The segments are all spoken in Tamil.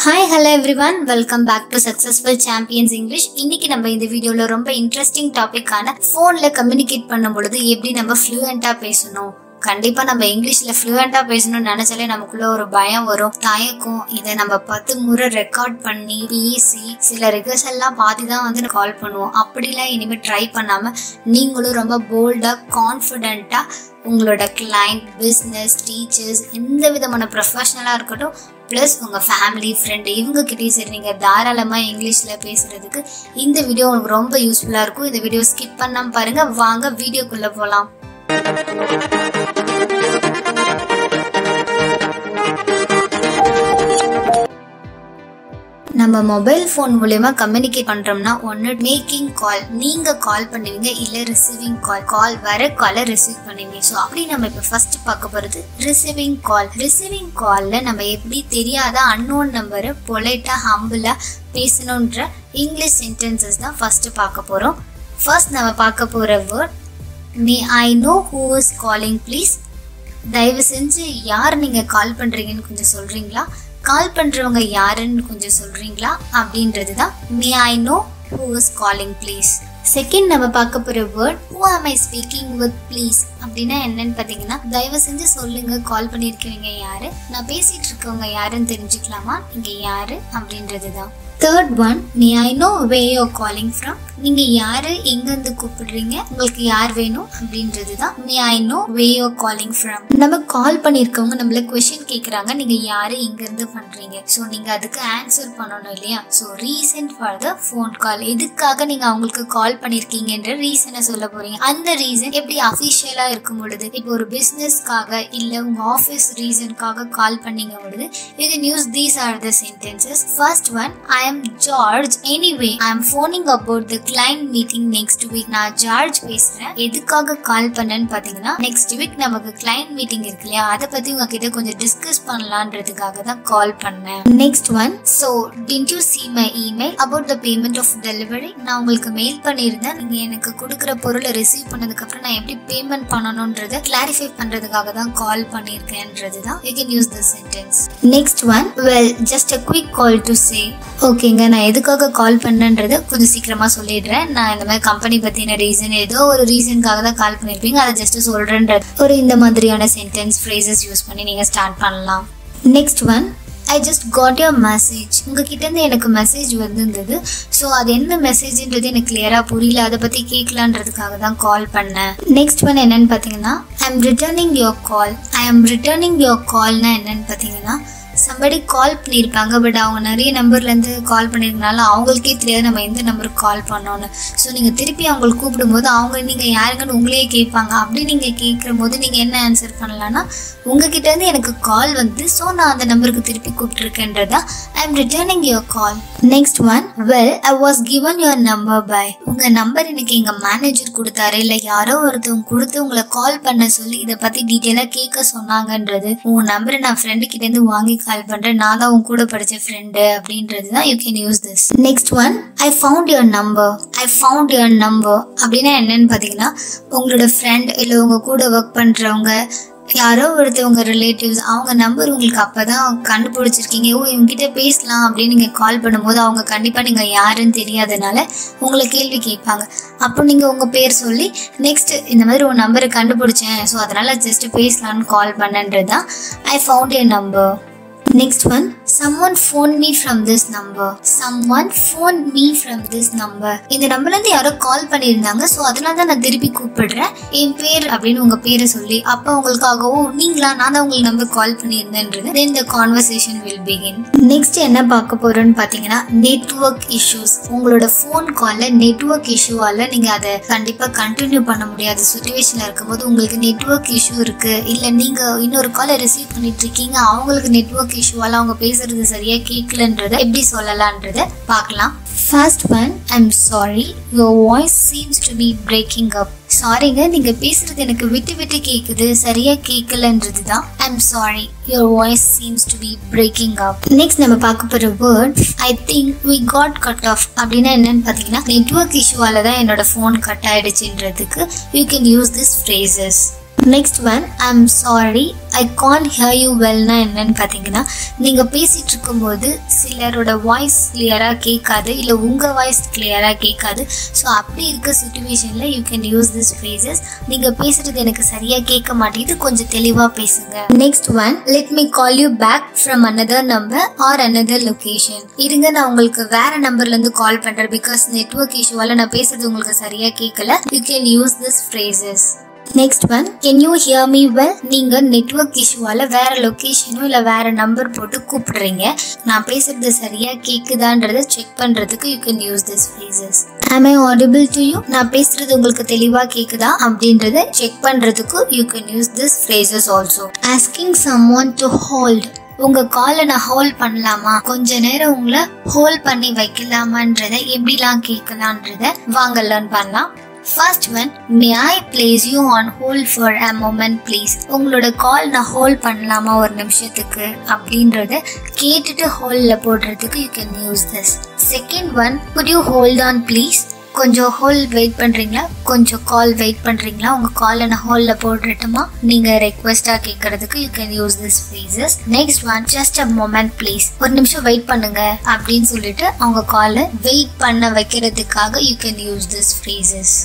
Hi hello everyone welcome back to successful champions English இன்னைக்கு நம்ம இந்த வீடியோல ரொம்ப இன்ட்ரெஸ்டிங் டாபிக்கான ஃபோன்ல கம்யூனிகேட் பண்ணும் பொழுது எப்படி நம்ம ஃப்ளூயண்டா பேசணும் கண்டிப்பா நம்ம இங்கிலீஷ்ல ஃப்ளூயண்டா பேசணும்னு நினைச்சாலே நமக்குள்ள ஒரு பயம் வரும் தயக்கம் இதை நம்ம பத்து முறை ரெக்கார்ட் பண்ணி பேசி சில ரிகர்சல்லாம் பாதி தான் வந்து கால் பண்ணுவோம் அப்படிலாம் இனிமேல் ட்ரை பண்ணாம நீங்களும் ரொம்ப போல்டா கான்ஃபிடென்ட்டா உங்களோட கிளைண்ட் பிஸ்னஸ் டீச்சர்ஸ் எந்த விதமான ப்ரொஃபஷனலாக இருக்கட்டும் ப்ளஸ் உங்கள் ஃபேமிலி ஃப்ரெண்டு இவங்ககிட்டயும் சரி நீங்கள் தாராளமாக இங்கிலீஷில் பேசுகிறதுக்கு இந்த வீடியோ உங்களுக்கு ரொம்ப யூஸ்ஃபுல்லாக இருக்கும் இந்த வீடியோ ஸ்கிப் பண்ணாமல் பாருங்கள் வாங்க வீடியோக்குள்ளே போகலாம் நம்ம மொபைல் ஃபோன் மூலயமா கம்யூனிகேட் பண்றோம்னா ஒன்று மேக்கிங் கால் நீங்க கால் பண்ணுவீங்க இல்ல ரிசீவிங் கால் கால் வர காலை ரிசீவ் பண்ணுவீங்க ஸோ அப்படி நம்ம இப்போ ஃபர்ஸ்ட் பார்க்க போறது ரிசீவிங் கால் ரிசீவிங் கால்ல நம்ம எப்படி தெரியாத அன்னோன் நம்பரை பொலைட்டா ஹம்பிளா பேசணுன்ற இங்கிலீஷ் சென்டென்சஸ் தான் ஃபர்ஸ்ட் பார்க்க போறோம் ஃபர்ஸ்ட் நம்ம பார்க்க போற word may I know who is calling please தயவு செஞ்சு யார் நீங்க கால் பண்றீங்கன்னு கொஞ்சம் சொல்றீங்களா கால் பண்றவங்க யாருன்னு கொஞ்சம் சொல்றீங்களா அப்படின்றது தான் may I know who is calling please second நம்ம பார்க்க போற வேர்ட் ஹூ ஆம் ஐ ஸ்பீக்கிங் வித் ப்ளீஸ் அப்படின்னா என்னன்னு பார்த்தீங்கன்னா தயவு செஞ்சு சொல்லுங்க கால் பண்ணியிருக்கீங்க யாரு நான் பேசிட்டு இருக்கவங்க யாருன்னு தெரிஞ்சுக்கலாமா நீங்க யாரு அப்படின்றது தான் third one may I know where you calling from நீங்க யாரு எங்க இருந்து கூப்பிடுறீங்க உங்களுக்கு யார் வேணும் அப்படின்றது தான் may I know where you calling from நம்ம கால் பண்ணிருக்கவங்க நம்மள கொஸ்டின் கேக்குறாங்க நீங்க யாரு எங்க இருந்து பண்றீங்க ஸோ நீங்க அதுக்கு ஆன்சர் பண்ணணும் இல்லையா so reason for the phone call எதுக்காக நீங்க அவங்களுக்கு கால் பண்ணிருக்கீங்கன்ற ரீசனை சொல்ல போறீங்க அந்த ரீசன் எப்படி அஃபிஷியலா இருக்கும் பொழுது இப்போ ஒரு பிசினஸ்க்காக இல்ல உங்க ஆஃபீஸ் ரீசனுக்காக கால் பண்ணீங்க பொழுது you can use these are the sentences first one I am George anyway I am phoning about the client meeting next week நான் ஜார்ஜ் பேசுறேன் எதுக்காக கால் பண்ணேன்னு பாத்தீங்கன்னா நெக்ஸ்ட் வீக் நமக்கு கிளைண்ட் மீட்டிங் இருக்கு இல்லையா அதை பத்தி உங்ககிட்ட கொஞ்சம் டிஸ்கஸ் பண்ணலான்றதுக்காக தான் கால் பண்ணேன் next one so didn't you see my email about the payment of delivery நான் உங்களுக்கு மெயில் பண்ணியிருந்தேன் நீங்க எனக்கு கொடுக்குற பொருளை ரிசீவ் பண்ணதுக்கு அப்புறம் நான் எப்படி பேமெண்ட் பண்ணணும்ன்றத கிளாரிஃபை பண்றதுக்காக தான் கால் பண்ணியிருக்கேன்றது தான் you can use the sentence next one well just a quick call to say ஓகேங்க நான் எதுக்காக கால் பண்ணேன்றதை கொஞ்சம் சீக்கிரமா சொல்லிடுறேன் நான் இந்த மாதிரி கம்பெனி பத்தின ரீசன் ஏதோ ஒரு ரீசனுக்காக தான் கால் பண்ணிருப்பீங்க அதை ஜஸ்ட் சொல்றேன்ற ஒரு இந்த மாதிரியான சென்டென்ஸ் ஃப்ரேசஸ் யூஸ் பண்ணி நீங்க ஸ்டார்ட் பண்ணலாம் next one I just got your message உங்ககிட்ட இருந்து எனக்கு மெசேஜ் வந்திருந்தது ஸோ அது என்ன மெசேஜ்ன்றது எனக்கு கிளியரா புரியல அதை பத்தி கேட்கலான்றதுக்காக தான் கால் பண்ணேன் நெக்ஸ்ட் ஒன் என்னன்னு பார்த்தீங்கன்னா I am returning your call I am returning your கால்னா என்னன்னு பார்த்தீங்கன்னா சம்படி கால் பண்ணியிருப்பாங்க பட் அவங்க நிறைய நம்பர்லேருந்து கால் பண்ணியிருக்கனால அவங்களுக்கே தெரியாது நம்ம எந்த நம்பருக்கு கால் பண்ணோன்னு ஸோ நீங்கள் திருப்பி அவங்களுக்கு கூப்பிடும்போது அவங்க நீங்கள் யாருங்கன்னு உங்களையே கேட்பாங்க அப்படி நீங்கள் கேட்குற போது நீங்கள் என்ன ஆன்சர் பண்ணலான்னா உங்ககிட்ட இருந்து எனக்கு கால் வந்து ஸோ நான் அந்த நம்பருக்கு திருப்பி கூப்பிட்டுருக்கேன்றதா I am returning your call next one well I was given your number by உங்கள் நம்பர் எனக்கு எங்கள் மேனேஜர் கொடுத்தாரு இல்லை யாரோ ஒருத்தவங்க கொடுத்து உங்களை கால் பண்ண சொல்லி இதை பற்றி டீட்டெயிலாக கேட்க சொன்னாங்கன்றது உன் நம்பரை நான் ஃப்ரெண்டு கிட்டேருந்து வாங்கி கால் பண்றேன் நான் தான் உன் கூட படிச்ச ஃப்ரெண்டு அப்படின்றது தான் you can use this next one I found your number I found your number அப்படின்னா என்னன்னு பார்த்தீங்கன்னா உங்களோட ஃப்ரெண்ட் இல்லை உங்க கூட ஒர்க் பண்றவங்க யாரோ ஒருத்தவங்க ரிலேட்டிவ்ஸ் அவங்க நம்பர் உங்களுக்கு அப்பதான் கண்டுபிடிச்சிருக்கீங்க ஓ இவங்ககிட்ட பேசலாம் அப்படின்னு நீங்க கால் பண்ணும்போது அவங்க கண்டிப்பா நீங்க யாருன்னு தெரியாதனால உங்களை கேள்வி கேட்பாங்க அப்போ நீங்க உங்க பேர் சொல்லி நெக்ஸ்ட் இந்த மாதிரி உன் நம்பரை கண்டுபிடிச்சேன் ஸோ அதனால ஜஸ்ட் பேசலாம்னு கால் பண்ணன்றது தான் I found a number next one someone phone me from this number someone phone me from this number இந்த நம்பர்லேருந்து யாரோ கால் பண்ணியிருந்தாங்க ஸோ அதனால தான் நான் திருப்பி கூப்பிடுறேன் என் பேர் அப்படின்னு உங்கள் பேரை சொல்லி அப்போ உங்களுக்காகவோ நீங்களா நான் தான் உங்களுக்கு நம்பர் கால் பண்ணியிருந்தேன்றது then the conversation will begin next என்ன பார்க்க போறோம்னு பார்த்தீங்கன்னா நெட்ஒர்க் இஷ்யூஸ் உங்களோட ஃபோன் காலில் நெட்ஒர்க் இஷ்யூவால் நீங்கள் அதை கண்டிப்பாக கண்டினியூ பண்ண முடியாத சுச்சுவேஷனில் இருக்கும்போது உங்களுக்கு நெட்ஒர்க் இஷ்யூ இருக்குது இல்லை நீங்கள் இன்னொரு காலை ரிசீவ் பண்ணிட்டு இருக்கீங்க அவங்களுக்கு நெட்ஒர்க் இஷ்யூவால் அவங்க பேசுறது சரியா கேட்கலன்றத எப்படி சொல்லலான்றத பார்க்கலாம் first one I'm sorry your voice seems to be breaking up சாரிங்க நீங்க பேசுறது எனக்கு விட்டு விட்டு கேக்குது சரியா கேட்கலன்றது தான் I'm sorry your voice seems to be breaking up next நம்ம பார்க்க போற word I think we got cut off அப்படின்னா என்னன்னு பார்த்தீங்கன்னா நெட்ஒர்க் இஷ்யூவால தான் என்னோட ஃபோன் கட் ஆயிடுச்சுன்றதுக்கு you can use this phrases next one I'm sorry I can't hear you வெல்னா என்னன்னு பார்த்தீங்கன்னா நீங்கள் பேசிகிட்டு இருக்கும்போது சிலரோட வாய்ஸ் கிளியராக கேட்காது இல்லை உங்கள் வாய்ஸ் கிளியராக கேட்காது ஸோ அப்படி இருக்க சுச்சுவேஷனில் you can use this phrases நீங்கள் பேசுகிறது எனக்கு சரியாக கேட்க மாட்டேங்குது கொஞ்சம் தெளிவாக பேசுங்க next one let me call you back from another number or another location இருங்க நான் உங்களுக்கு வேற நம்பர்லேருந்து கால் பண்ணுறேன் பிகாஸ் நெட்ஒர்க் இஷ்யூவால் நான் பேசுறது உங்களுக்கு சரியாக கேட்கல you can use this phrases next one can you hear me well நீங்கள் நெட்ஒர்க் இஷ்யூவால் வேற லொக்கேஷனோ இல்லை வேற நம்பர் போட்டு கூப்பிடுறீங்க நான் பேசுறது சரியாக கேட்குதான்றதை செக் பண்ணுறதுக்கு you can use this phrases am I audible to you நான் பேசுறது உங்களுக்கு தெளிவாக கேட்குதா அப்படின்றத செக் பண்ணுறதுக்கு you can use this phrases also asking someone to hold உங்க காலை நான் ஹோல்ட் பண்ணலாமா கொஞ்ச நேரம் உங்களை ஹோல்ட் பண்ணி வைக்கலாமான்றத எப்படிலாம் கேட்கலான்றத வாங்க லேர்ன் பண்ணலாம் first one may I place you on hold for a moment please உங்களோட கால் நான் ஹோல்ட் பண்ணலாமா ஒரு நிமிஷத்துக்கு அப்படின்றத கேட்டுட்டு ஹோல்டில் போடுறதுக்கு you can use this second one could you hold on please கொஞ்சம் ஹோல் வெயிட் பண்ணுறீங்களா கொஞ்சம் கால் வெயிட் பண்ணுறீங்களா உங்கள் காலை நான் ஹோலில் போட்டுட்டுமா நீங்கள் ரெக்வஸ்ட்டாக கேட்கறதுக்கு you can use this phrases next one just a moment please ஒரு நிமிஷம் வெயிட் பண்ணுங்க அப்படின்னு சொல்லிட்டு அவங்க காலை வெயிட் பண்ண வைக்கிறதுக்காக you can use this phrases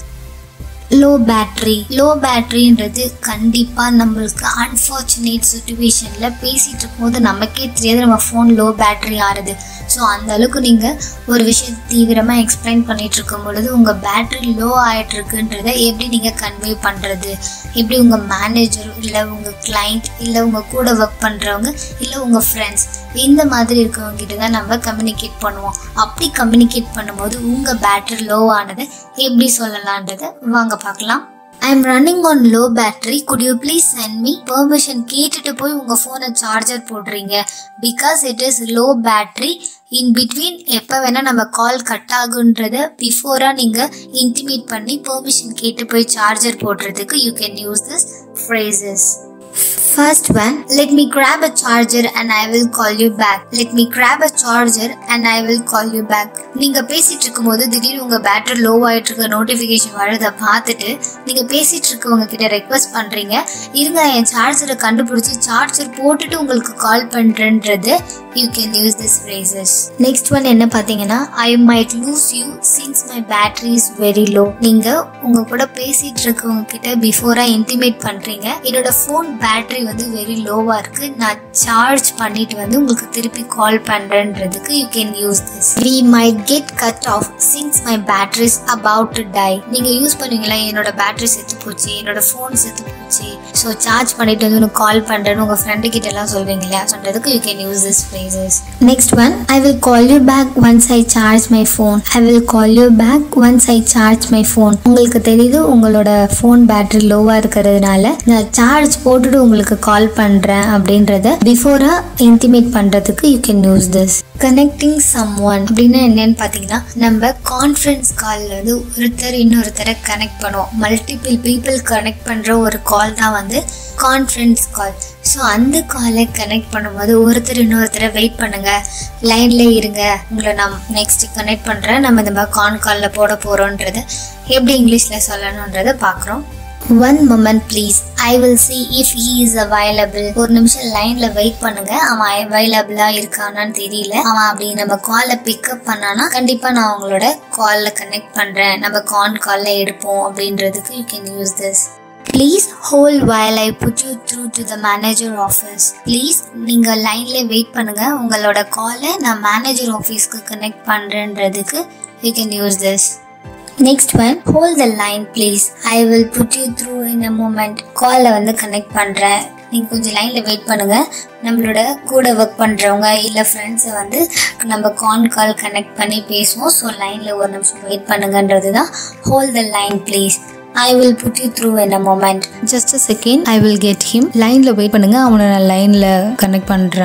low battery low பேட்ரின்றது கண்டிப்பாக நம்மளுக்கு அன்ஃபார்ச்சுனேட் சுச்சுவேஷனில் பேசிகிட்டு இருக்கும்போது நமக்கே தெரியாது நம்ம ஃபோன் லோ பேட்ரி ஆறுது ஸோ அந்த அளவுக்கு நீங்கள் ஒரு விஷயம் தீவிரமாக எக்ஸ்பிளைன் பண்ணிட்டு இருக்கும் பொழுது உங்கள் பேட்ரி லோ ஆகிட்டு இருக்குன்றதை எப்படி நீங்கள் கன்வே பண்ணுறது எப்படி உங்கள் மேனேஜர் இல்லை உங்கள் கிளைண்ட் இல்லை உங்கள் கூட ஒர்க் பண்ணுறவங்க இல்லை உங்கள் ஃப்ரெண்ட்ஸ் இந்த மாதிரி இருக்கவங்க கிட்ட தான் நம்ம கம்யூனிகேட் பண்ணுவோம் அப்படி கம்யூனிகேட் பண்ணும்போது உங்கள் பேட்டரி லோ ஆனதை எப்படி சொல்லலான்றதை வாங்க பார்க்கலாம் I am running on low battery could you please send me permission கேட்டுட்டு போய் உங்கள் ஃபோனை சார்ஜர் போடுறீங்க because it is low battery in between எப்போ வேணால் நம்ம கால் கட் ஆகுன்றத பிஃபோராக நீங்கள் இன்டிமேட் பண்ணி பெர்மிஷன் கேட்டு போய் சார்ஜர் போடுறதுக்கு you can use this phrases First one, let me grab a charger and I will call you back. Let me grab a charger and I will call you back. நீங்க பேசிட்டு இருக்கும்போது திடீர்னு உங்க பேட்டரி லோ ஆயிட்டு இருக்க நோட்டிபிகேஷன் வரதை பார்த்துட்டு நீங்க பேசிட்டு இருக்கவங்க கிட்ட ரெக்வஸ்ட் பண்றீங்க இருங்க என் சார்ஜரை கண்டுபிடிச்சி சார்ஜர் போட்டுட்டு உங்களுக்கு கால் பண்றேன்றது you can use this phrases next one என்ன பார்த்தீங்கன்னா I might lose you since my battery is very low நீங்க உங்க கூட பேசிட்டு இருக்கவங்க கிட்ட பிஃபோரா இன்டிமேட் பண்றீங்க என்னோட ஃபோன் பேட்டரி வந்து வெரி லோவா இருக்கு நான் சார்ஜ் பண்ணிட்டு வந்து உங்களுக்கு திருப்பி கால் பண்றேன்றதுக்கு you can use this we might get cut off since my battery is about to die நீங்க யூஸ் பண்ணுவீங்களா என்னோட பேட்டரி செத்து போச்சு என்னோட ஃபோன் செத்து போச்சு ஸோ சார்ஜ் பண்ணிட்டு வந்து உனக்கு கால் பண்றேன்னு உங்க ஃப்ரெண்டு கிட்ட எல்லாம் சொல்வீங்க இல்லையா சொல்றதுக்கு you can use this phrases next one I will call you back once I charge my phone I will call you back once I charge my phone உங்களுக்கு தெரியுது உங்களோட ஃபோன் பேட்டரி லோவா இருக்கிறதுனால நான் சார்ஜ் போட்டுட்டு உங்களுக்கு கால் பண்றேன் அப்படின்றத பிஃபோரா இன்டிமேட் பண்றதுக்கு you can use this connecting someone அப்படின்னா என்னன்னு பார்த்தீங்கன்னா நம்ம கான்ஃபரன்ஸ் காலில் வந்து ஒருத்தர் இன்னொருத்தரை கனெக்ட் பண்ணுவோம் மல்டிபிள் பீப்புள் கனெக்ட் பண்ணுற ஒரு கால் தான் வந்து கான்ஃபரன்ஸ் கால் ஸோ அந்த காலை கனெக்ட் பண்ணும்போது ஒருத்தர் இன்னொருத்தரை வெயிட் பண்ணுங்க லைன்ல இருங்க உங்களை நான் நெக்ஸ்ட் கனெக்ட் பண்ணுறேன் நம்ம இந்த மாதிரி கான் காலில் போட போகிறோன்றத எப்படி இங்கிலீஷில் சொல்லணுன்றதை பார்க்குறோம் one moment please I will see if he is available ஒரு நிமிஷம் லைன்ல வெயிட் பண்ணுங்க அவன் அவைலபிளா இருக்கானான்னு தெரியல அவன் அப்படி நம்ம காலை பிக்கப் பண்ணானா கண்டிப்பா நான் அவங்களோட கால்ல கனெக்ட் பண்றேன் நம்ம கான் கால்ல எடுப்போம் அப்படின்றதுக்கு you can use this please hold while I put you through to the manager office please நீங்கள் லைன்லேயே வெயிட் பண்ணுங்கள் உங்களோட காலை நான் மேனேஜர் ஆஃபீஸ்க்கு கனெக்ட் பண்ணுறேன்றதுக்கு you can use this next one hold the line please I will put you through in a moment காலில் வந்து கனெக்ட் பண்ணுறேன் நீங்கள் கொஞ்சம் லைனில் வெயிட் பண்ணுங்கள் நம்மளோட கூட ஒர்க் பண்ணுறவங்க இல்லை ஃப்ரெண்ட்ஸை வந்து நம்ம கான் கால் கனெக்ட் பண்ணி பேசுவோம் ஸோ லைனில் ஒரு நிமிஷம் வெயிட் பண்ணுங்கன்றது தான் hold the line please I will put you through in a moment just a second I will get him லைனில் வெயிட் பண்ணுங்க அவனை நான் லைனில் கனெக்ட் பண்ணுறேன்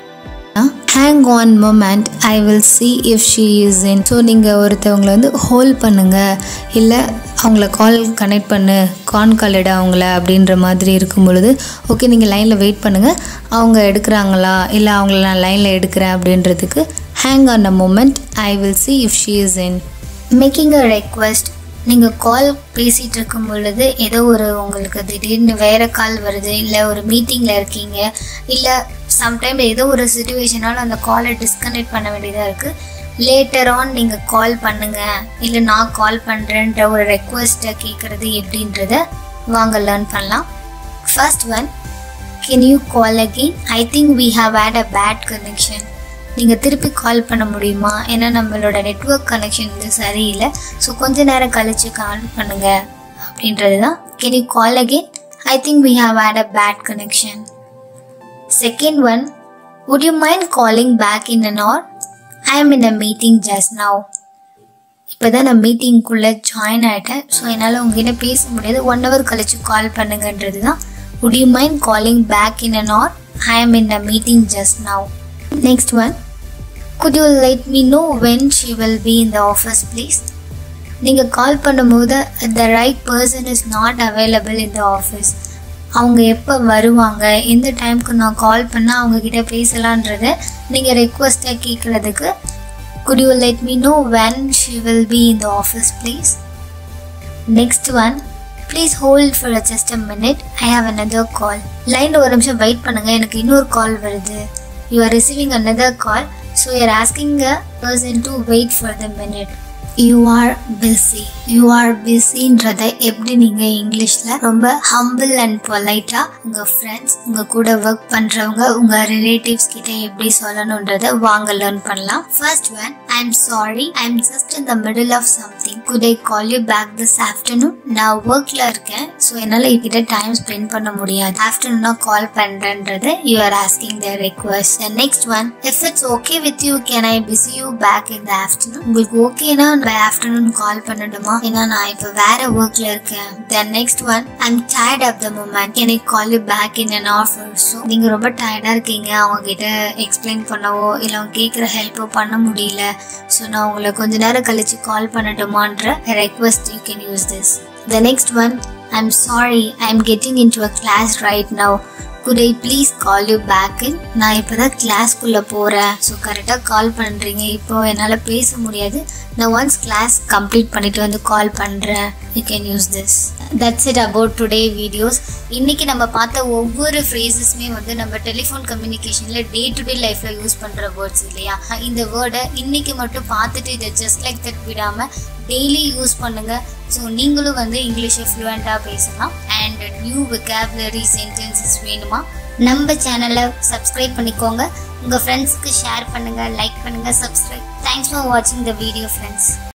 hang on moment I will see if she is in so நீங்கள் ஒருத்தவங்களை வந்து ஹோல்ட் பண்ணுங்கள் இல்லை அவங்கள கால் கனெக்ட் பண்ணு கான் கால் எடு அவங்கள அப்படின்ற மாதிரி இருக்கும் பொழுது ஓகே நீங்கள் லைனில் வெயிட் பண்ணுங்கள் அவங்க எடுக்கிறாங்களா இல்லை அவங்கள நான் லைனில் எடுக்கிறேன் அப்படின்றதுக்கு hang on a moment I will see if she is in making a request நீங்கள் கால் பேசிகிட்டு இருக்கும் பொழுது ஏதோ ஒரு உங்களுக்கு திடீர்னு வேறு கால் வருது இல்லை ஒரு மீட்டிங்கில் இருக்கீங்க இல்லை சம்டைம் ஏதோ ஒரு சுச்சுவேஷனால் அந்த காலை டிஸ்கனெக்ட் பண்ண வேண்டியதாக இருக்குது லேட்டர் ஆன் நீங்கள் கால் பண்ணுங்கள் இல்லை நான் கால் பண்ணுறேன்ற ஒரு ரெக்வஸ்ட்டை கேட்குறது எப்படின்றத வாங்க லேர்ன் பண்ணலாம் first one can you call again I think we have had a bad connection நீங்கள் திருப்பி கால் பண்ண முடியுமா ஏன்னா நம்மளோட நெட்ஒர்க் கனெக்ஷன் வந்து சரியில்லை ஸோ கொஞ்ச நேரம் கழித்து கால் பண்ணுங்க அப்படின்றது தான் can you call again I think we have had a bad connection second one would you mind calling back in an hour I am in a meeting just now இப்போ தான் நான் மீட்டிங்குள்ளே ஜாயின் ஆகிட்டேன் ஸோ என்னால் உங்ககிட்ட பேச முடியாது ஒன் ஹவர் கழிச்சு கால் பண்ணுங்கன்றது தான் would you mind calling back in an hour I am in a meeting just now next one could you let me know when she will be in the office please நீங்கள் கால் பண்ணும்போது the right person is not available in the office அவங்க எப்போ வருவாங்க எந்த டைம்க்கு நான் கால் பண்ணால் அவங்கக்கிட்ட பேசலான்றத நீங்கள் ரெக்வஸ்ட்டை கேட்குறதுக்கு could you let me know when she will be in the office please next one please hold for just a minute I have another call லைனில் ஒரு நிமிஷம் வெயிட் பண்ணுங்கள் எனக்கு இன்னொரு கால் வருது you are receiving another call so you're asking a person to wait for the minute you are busy you are பிஸின்றதை எப்படி நீங்கள் இங்கிலீஷில் ரொம்ப ஹம்பிள் அண்ட் பொலைட்டாக உங்கள் ஃப்ரெண்ட்ஸ் உங்கள் கூட ஒர்க் பண்ணுறவங்க உங்கள் ரிலேட்டிவ்ஸ் கிட்ட எப்படி சொல்லணுன்றதை வாங்க லேர்ன் பண்ணலாம் first one I am sorry I am just in the middle of something could I call you back this afternoon நான் ஒர்க்கில் இருக்கேன் ஸோ என்னால் இக்கிட்ட டைம் ஸ்பெண்ட் பண்ண முடியாது ஆஃப்டர்நூனாக கால் பண்ணுறேன்றது you are asking the request the next one if it's okay with you can I busy you back in the afternoon உங்களுக்கு ஓகேனா ஆஃப்டர்நூன் கால் பண்ணணுமா ஏன்னா நான் இப்போ வேற ஒர்க்ல இருக்கேன் then next one I'm tired of the moment can I call you back in an offer so நீங்கள் ரொம்ப டயர்டாக இருக்கீங்க அவங்க கிட்ட எக்ஸ்பிளைன் பண்ணவோ இல்லை அவங்க கேட்குற ஹெல்ப்போ பண்ண முடியல ஸோ நான் உங்களை கொஞ்ச நேரம் கழிச்சு கால் பண்ணட்டுமான்ற request you can use this the next one I'm sorry I am getting into a class right now could I please call you back in நான் இப்போ தான் கிளாஸ்க்குள்ளே போகிறேன் ஸோ கரெக்டாக கால் பண்ணுறீங்க இப்போ என்னால் பேச முடியாது நான் ஒன்ஸ் கிளாஸ் கம்ப்ளீட் பண்ணிட்டு வந்து கால் பண்ணுறேன் you can use this that's it about today videos இன்றைக்கி நம்ம பார்த்த ஒவ்வொரு ஃப்ரேசஸுமே வந்து நம்ம டெலிஃபோன் கம்யூனிகேஷனில் டே டு டே லைஃப்பில் யூஸ் பண்ணுற வேர்ட்ஸ் இல்லையா இந்த வேர்டை இன்றைக்கி மட்டும் பார்த்துட்டு இதை ஜஸ்ட் லைக் தட் விடாமல் டெய்லி யூஸ் பண்ணுங்கள் ஸோ நீங்களும் வந்து இங்கிலீஷை ஃப்ளூயண்ட்டாக பேசலாம் அண்ட் நியூ வெக்காபுலரி சென்டென்சஸ் வேணுமா நம்ம சேனலை சப்ஸ்கிரைப் பண்ணிக்கோங்க உங்கள் ஃப்ரெண்ட்ஸுக்கு ஷேர் பண்ணுங்கள் லைக் பண்ணுங்கள் சப்ஸ்கிரைப் தேங்க்ஸ் ஃபார் வாட்சிங் த வீடியோ ஃப்ரெண்ட்ஸ்